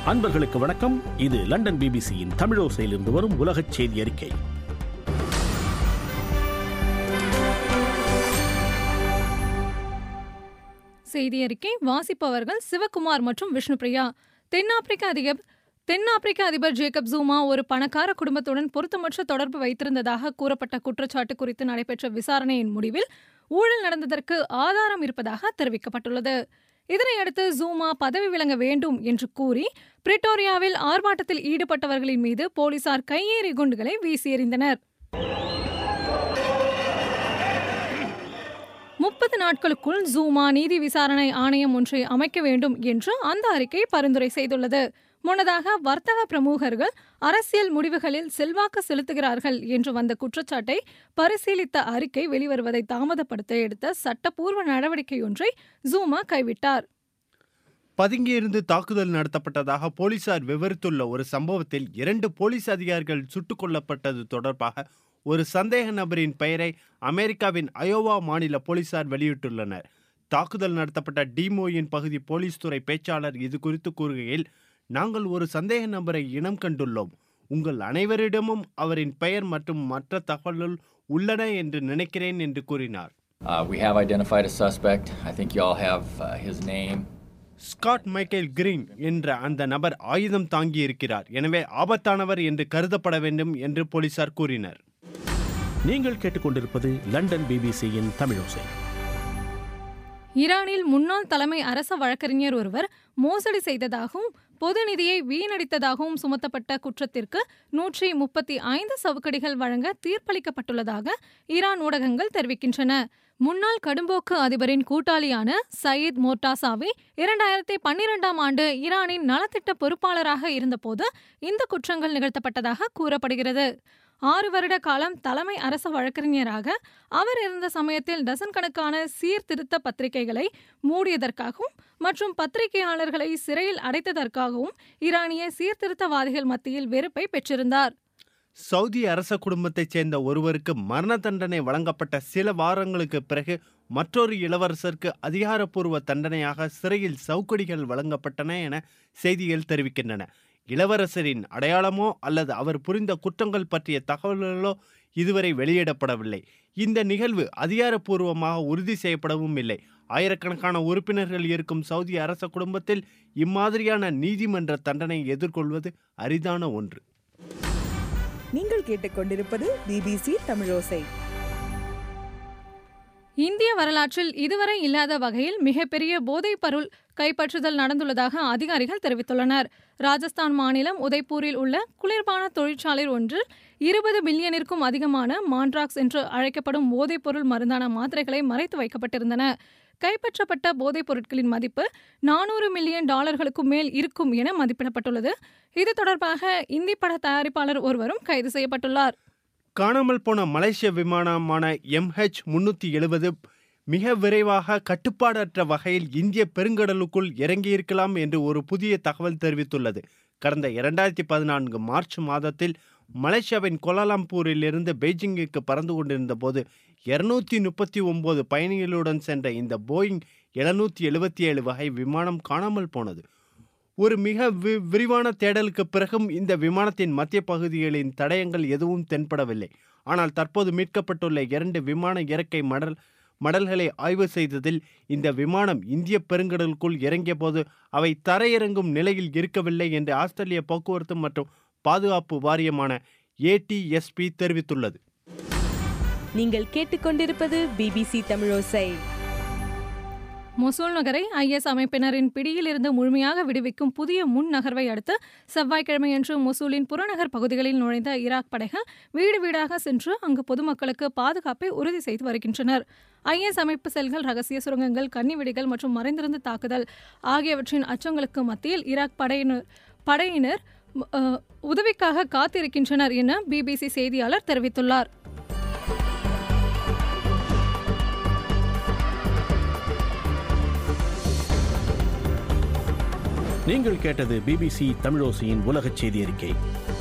அன்பர்களுக்கு வணக்கம் இது லண்டன் பிபிசியின் தமிழோசையிலிருந்து வரும் உலகச் செய்தி அறிக்கை செய்தி அறிக்கை வாசிப்பவர்கள் சிவகுமார் மற்றும் விஷ்ணுபிரியா தென்னாப்பிரிக்க அதிபர் தென்னாப்பிரிக்க அதிபர் ஜேக்கப் ஜூமா ஒரு பணக்கார குடும்பத்துடன் பொருத்தமற்ற தொடர்பு வைத்திருந்ததாக கூறப்பட்ட குற்றச்சாட்டு குறித்து நடைபெற்ற விசாரணையின் முடிவில் ஊழல் நடந்ததற்கு ஆதாரம் இருப்பதாக தெரிவிக்கப்பட்டுள்ளது இதனையடுத்து ஜூமா பதவி விலக வேண்டும் என்று கூறி பிரிட்டோரியாவில் ஆர்ப்பாட்டத்தில் ஈடுபட்டவர்களின் மீது போலீசார் கையெறி குண்டுகளை வீசி எறிந்தனர் முப்பது நாட்களுக்குள் ஜூமா நீதி விசாரணை ஆணையம் ஒன்றை அமைக்க வேண்டும் என்று அந்த அறிக்கை பரிந்துரை செய்துள்ளது முன்னதாக வர்த்தக பிரமுகர்கள் அரசியல் முடிவுகளில் செல்வாக்கு செலுத்துகிறார்கள் என்று வந்த குற்றச்சாட்டை பரிசீலித்த அறிக்கை வெளிவருவதை தாமதப்படுத்த எடுத்த சட்டப்பூர்வ நடவடிக்கை ஒன்றை ஜூமா கைவிட்டார் பதுங்கியிருந்து தாக்குதல் நடத்தப்பட்டதாக போலீசார் விவரித்துள்ள ஒரு சம்பவத்தில் இரண்டு போலீஸ் அதிகாரிகள் சுட்டுக் கொல்லப்பட்டது தொடர்பாக ஒரு சந்தேக நபரின் பெயரை அமெரிக்காவின் அயோவா மாநில போலீசார் வெளியிட்டுள்ளனர் தாக்குதல் நடத்தப்பட்ட டிமோயின் பகுதி போலீஸ் துறை பேச்சாளர் இது குறித்து கூறுகையில் நாங்கள் ஒரு சந்தேக நபரை இனம் கண்டுள்ளோம் உங்கள் அனைவரிடமும் அவரின் பெயர் மற்றும் மற்ற தகவல்கள் உள்ளன என்று நினைக்கிறேன் என்று கூறினார் Uh, we have identified a suspect. I think you all have uh, his name. Scott Michael Green என்ற அந்த நபர் ஆயுதம் தாங்கி இருக்கிறார் எனவே ஆபத்தானவர் என்று கருதப்பட வேண்டும் என்று போலீசார் கூறினர் நீங்கள் கேட்டுக்கொண்டிருப்பது லண்டன் பிபிசியின் தமிழோசை ஈரானில் முன்னாள் தலைமை அரச வழக்கறிஞர் ஒருவர் மோசடி செய்ததாகவும் பொது நிதியை வீணடித்ததாகவும் சுமத்தப்பட்ட குற்றத்திற்கு நூற்றி முப்பத்தி ஐந்து சவுக்கடிகள் வழங்க தீர்ப்பளிக்கப்பட்டுள்ளதாக ஈரான் ஊடகங்கள் தெரிவிக்கின்றன முன்னாள் கடும்போக்கு அதிபரின் கூட்டாளியான சயீத் மோர்டாசாவி இரண்டாயிரத்தி பன்னிரெண்டாம் ஆண்டு ஈரானின் நலத்திட்ட பொறுப்பாளராக இருந்தபோது இந்த குற்றங்கள் நிகழ்த்தப்பட்டதாக கூறப்படுகிறது ஆறு வருட காலம் தலைமை அரச வழக்கறிஞராக அவர் இருந்த சமயத்தில் டசன் கணக்கான சீர்திருத்த பத்திரிகைகளை மூடியதற்காகவும் மற்றும் பத்திரிகையாளர்களை சிறையில் அடைத்ததற்காகவும் ஈரானிய சீர்திருத்தவாதிகள் மத்தியில் வெறுப்பை பெற்றிருந்தார் சவுதி அரச குடும்பத்தைச் சேர்ந்த ஒருவருக்கு மரண தண்டனை வழங்கப்பட்ட சில வாரங்களுக்கு பிறகு மற்றொரு இளவரசருக்கு அதிகாரப்பூர்வ தண்டனையாக சிறையில் சவுக்கடிகள் வழங்கப்பட்டன என செய்திகள் தெரிவிக்கின்றன இளவரசரின் அடையாளமோ அல்லது அவர் புரிந்த குற்றங்கள் பற்றிய தகவல்களோ இதுவரை வெளியிடப்படவில்லை இந்த நிகழ்வு அதிகாரப்பூர்வமாக உறுதி செய்யப்படவும் இல்லை ஆயிரக்கணக்கான உறுப்பினர்கள் இருக்கும் சவுதி அரச குடும்பத்தில் இம்மாதிரியான நீதிமன்ற தண்டனை எதிர்கொள்வது அரிதான ஒன்று நீங்கள் கேட்டுக்கொண்டிருப்பது பிபிசி தமிழோசை இந்திய வரலாற்றில் இதுவரை இல்லாத வகையில் மிகப்பெரிய போதைப் பொருள் கைப்பற்றுதல் நடந்துள்ளதாக அதிகாரிகள் தெரிவித்துள்ளனர் ராஜஸ்தான் மாநிலம் உதய்பூரில் உள்ள குளிர்பான தொழிற்சாலை ஒன்றில் இருபது பில்லியனிற்கும் அதிகமான மாண்ட்ராக்ஸ் என்று அழைக்கப்படும் போதைப்பொருள் மருந்தான மாத்திரைகளை மறைத்து வைக்கப்பட்டிருந்தன கைப்பற்றப்பட்ட போதைப் பொருட்களின் மதிப்பு நானூறு மில்லியன் டாலர்களுக்கும் மேல் இருக்கும் என மதிப்பிடப்பட்டுள்ளது இது தொடர்பாக இந்தி பட தயாரிப்பாளர் ஒருவரும் கைது செய்யப்பட்டுள்ளார் காணாமல் போன மலேசிய விமானமான எம்ஹெச் முன்னூற்றி எழுபது மிக விரைவாக கட்டுப்பாடற்ற வகையில் இந்திய பெருங்கடலுக்குள் இறங்கியிருக்கலாம் என்று ஒரு புதிய தகவல் தெரிவித்துள்ளது கடந்த இரண்டாயிரத்தி பதினான்கு மார்ச் மாதத்தில் மலேசியாவின் கோலாலம்பூரில் இருந்து பெய்ஜிங்கிற்கு பறந்து கொண்டிருந்த போது இருநூத்தி முப்பத்தி ஒன்பது பயணிகளுடன் சென்ற இந்த போயிங் எழுநூற்றி எழுபத்தி ஏழு வகை விமானம் காணாமல் போனது ஒரு மிக வி விரிவான தேடலுக்கு பிறகும் இந்த விமானத்தின் மத்திய பகுதிகளின் தடயங்கள் எதுவும் தென்படவில்லை ஆனால் தற்போது மீட்கப்பட்டுள்ள இரண்டு விமான இறக்கை மடல் மடல்களை ஆய்வு செய்ததில் இந்த விமானம் இந்திய பெருங்கடலுக்குள் இறங்கிய போது அவை தரையிறங்கும் நிலையில் இருக்கவில்லை என்று ஆஸ்திரேலிய போக்குவரத்து மற்றும் பாதுகாப்பு வாரியமான ஏடிஎஸ்பி தெரிவித்துள்ளது நீங்கள் கேட்டுக்கொண்டிருப்பது பிபிசி தமிழோசை மொசூல் நகரை ஐஎஸ் அமைப்பினரின் பிடியில் இருந்து முழுமையாக விடுவிக்கும் புதிய முன் நகர்வை அடுத்து செவ்வாய்க்கிழமையன்று மொசூலின் புறநகர் பகுதிகளில் நுழைந்த ஈராக் படைகள் வீடு வீடாக சென்று அங்கு பொதுமக்களுக்கு பாதுகாப்பை உறுதி செய்து வருகின்றனர் ஐஎஸ் அமைப்பு செல்கள் ரகசிய சுரங்கங்கள் கன்னிவெடிகள் மற்றும் மறைந்திருந்து தாக்குதல் ஆகியவற்றின் அச்சங்களுக்கு மத்தியில் ஈராக் படையினர் படையினர் அஹ், உதவிக்காக காத்திருக்கின்றனர் என பிபிசி செய்தியாளர் தெரிவித்துள்ளார் நீங்கள் கேட்டது பிபிசி தமிழோசையின் உலகச் செய்தி அறிக்கை